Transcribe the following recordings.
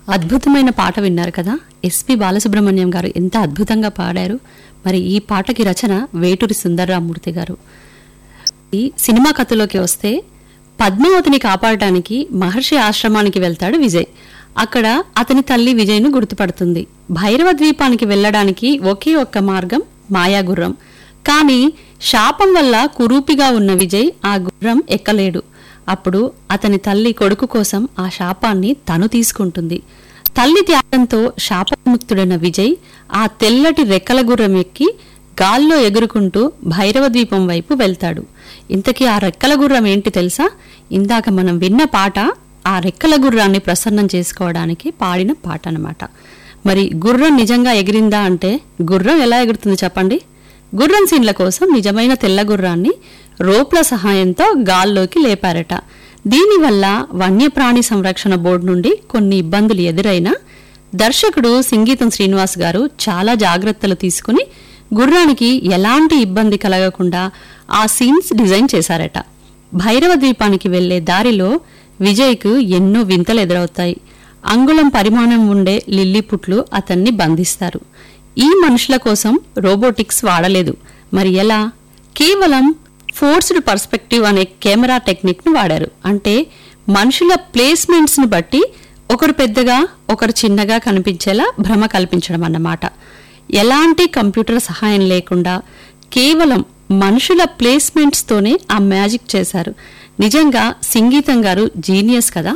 అద్భుతమైన పాట విన్నారు కదా ఎస్పి బాలసుబ్రహ్మణ్యం గారు ఎంత అద్భుతంగా పాడారు మరి ఈ పాటకి రచన వేటూరి సుందర్రామూర్తి గారు ఈ సినిమా కథలోకి వస్తే పద్మావతిని కాపాడటానికి మహర్షి ఆశ్రమానికి వెళ్తాడు విజయ్ అక్కడ అతని తల్లి విజయ్ను గుర్తుపడుతుంది భైరవ ద్వీపానికి వెళ్ళడానికి ఒకే ఒక్క మార్గం మాయాగుర్రం కానీ శాపం వల్ల కురూపిగా ఉన్న విజయ్ ఆ గుర్రం ఎక్కలేడు అప్పుడు అతని తల్లి కొడుకు కోసం ఆ శాపాన్ని తను తీసుకుంటుంది తల్లి త్యాగంతో శాపముక్తుడైన విజయ్ ఆ తెల్లటి రెక్కల గుర్రం ఎక్కి గాల్లో ఎగురుకుంటూ భైరవ ద్వీపం వైపు వెళ్తాడు ఇంతకీ ఆ రెక్కల గుర్రం ఏంటి తెలుసా ఇందాక మనం విన్న పాట ఆ రెక్కల గుర్రాన్ని ప్రసన్నం చేసుకోవడానికి పాడిన పాట అన్నమాట మరి గుర్రం నిజంగా ఎగిరిందా అంటే గుర్రం ఎలా ఎగురుతుంది చెప్పండి గుర్రం సీన్ల కోసం నిజమైన తెల్ల గుర్రాన్ని రోప్ల సహాయంతో గాల్లోకి లేపారట దీనివల్ల వన్యప్రాణి సంరక్షణ బోర్డు నుండి కొన్ని ఇబ్బందులు ఎదురైనా దర్శకుడు సింగీతం శ్రీనివాస్ గారు చాలా జాగ్రత్తలు తీసుకుని గుర్రానికి ఎలాంటి ఇబ్బంది కలగకుండా ఆ సీన్స్ డిజైన్ చేశారట భైరవ ద్వీపానికి వెళ్లే దారిలో విజయ్కు ఎన్నో వింతలు ఎదురవుతాయి అంగుళం పరిమాణం ఉండే లిల్లీపుట్లు అతన్ని బంధిస్తారు ఈ మనుషుల కోసం రోబోటిక్స్ వాడలేదు మరి ఎలా కేవలం ఫోర్స్డ్ పర్స్పెక్టివ్ అనే కెమెరా టెక్నిక్ ను వాడారు అంటే మనుషుల ప్లేస్మెంట్స్ ను బట్టి ఒకరు పెద్దగా ఒకరు చిన్నగా కనిపించేలా భ్రమ కల్పించడం అన్నమాట ఎలాంటి కంప్యూటర్ సహాయం లేకుండా కేవలం మనుషుల ప్లేస్మెంట్స్ తోనే ఆ మ్యాజిక్ చేశారు నిజంగా సంగీతం గారు జీనియస్ కదా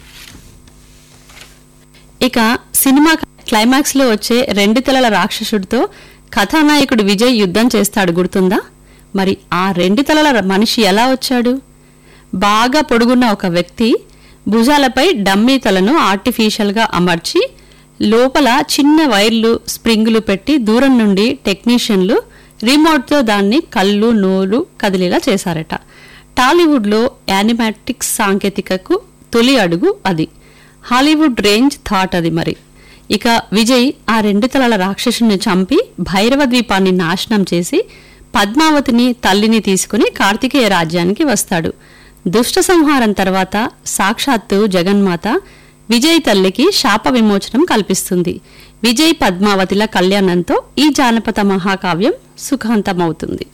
ఇక సినిమా క్లైమాక్స్ లో వచ్చే రెండు తలల రాక్షసుడితో కథానాయకుడు విజయ్ యుద్ధం చేస్తాడు గుర్తుందా మరి ఆ రెండు తలల మనిషి ఎలా వచ్చాడు బాగా పొడుగున్న ఒక వ్యక్తి భుజాలపై డమ్మీ తలను ఆర్టిఫిషియల్ గా అమర్చి లోపల చిన్న వైర్లు స్ప్రింగులు పెట్టి దూరం నుండి టెక్నీషియన్లు రిమోట్తో దాన్ని కళ్ళు నోరు కదిలేలా చేశారట టాలీవుడ్లో యానిమాటిక్స్ సాంకేతికకు తొలి అడుగు అది హాలీవుడ్ రేంజ్ థాట్ అది మరి ఇక విజయ్ ఆ రెండు తలల రాక్షసుని చంపి భైరవ ద్వీపాన్ని నాశనం చేసి పద్మావతిని తల్లిని తీసుకుని కార్తికేయ రాజ్యానికి వస్తాడు దుష్ట సంహారం తర్వాత సాక్షాత్తు జగన్మాత విజయ్ తల్లికి శాప విమోచనం కల్పిస్తుంది విజయ్ పద్మావతిల కళ్యాణంతో ఈ జానపద మహాకావ్యం సుఖాంతమవుతుంది